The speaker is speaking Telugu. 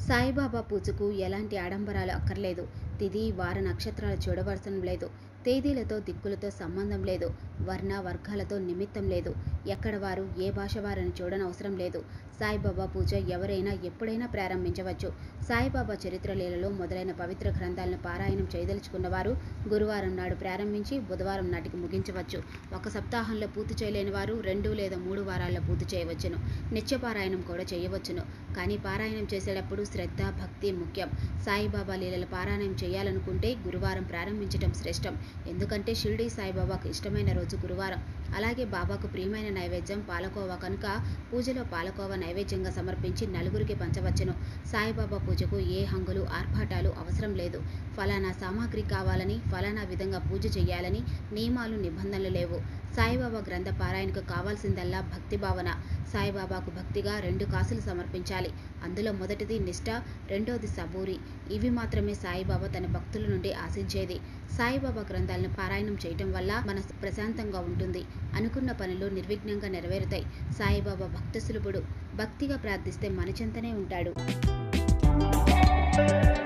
సాయిబాబా పూజకు ఎలాంటి ఆడంబరాలు అక్కర్లేదు తిథి వార నక్షత్రాలు చూడవలసిన లేదు తేదీలతో దిక్కులతో సంబంధం లేదు వర్ణ వర్గాలతో నిమిత్తం లేదు ఎక్కడ వారు ఏ భాష వారని చూడనవసరం లేదు సాయిబాబా పూజ ఎవరైనా ఎప్పుడైనా ప్రారంభించవచ్చు సాయిబాబా చరిత్ర లీలలో మొదలైన పవిత్ర గ్రంథాలను పారాయణం చేయదలుచుకున్న వారు గురువారం నాడు ప్రారంభించి బుధవారం నాటికి ముగించవచ్చు ఒక సప్తాహంలో పూర్తి చేయలేని వారు రెండు లేదా మూడు వారాల్లో పూర్తి చేయవచ్చును నిత్య పారాయణం కూడా చేయవచ్చును కానీ పారాయణం చేసేటప్పుడు శ్రద్ధ భక్తి ముఖ్యం సాయిబాబా లీలల పారాయణం చేయాలనుకుంటే గురువారం ప్రారంభించడం శ్రేష్టం ఎందుకంటే షిరిడి సాయిబాబాకు ఇష్టమైన రోజు గురువారం అలాగే బాబాకు ప్రియమైన నైవేద్యం పాలకోవా కనుక పూజలో పాలకోవా నైవేద్యంగా సమర్పించి నలుగురికి పంచవచ్చును సాయిబాబా పూజకు ఏ హంగులు ఆర్భాటాలు అవసరం లేదు ఫలానా సామాగ్రి కావాలని ఫలానా విధంగా పూజ చేయాలని నియమాలు నిబంధనలు లేవు సాయిబాబా గ్రంథ పారాయణకు కావాల్సిందల్లా భక్తి భావన సాయిబాబాకు భక్తిగా రెండు కాసులు సమర్పించాలి అందులో మొదటిది నిష్ఠ రెండోది సబూరి ఇవి మాత్రమే సాయిబాబా తన భక్తుల నుండి ఆశించేది సాయిబాబా గ్రంథాలను పారాయణం చేయటం వల్ల మనసు ప్రశాంతంగా ఉంటుంది అనుకున్న పనులు నిర్విఘ్నంగా నెరవేరుతాయి సాయిబాబా భక్త సులభుడు భక్తిగా ప్రార్థిస్తే మనచెంతనే ఉంటాడు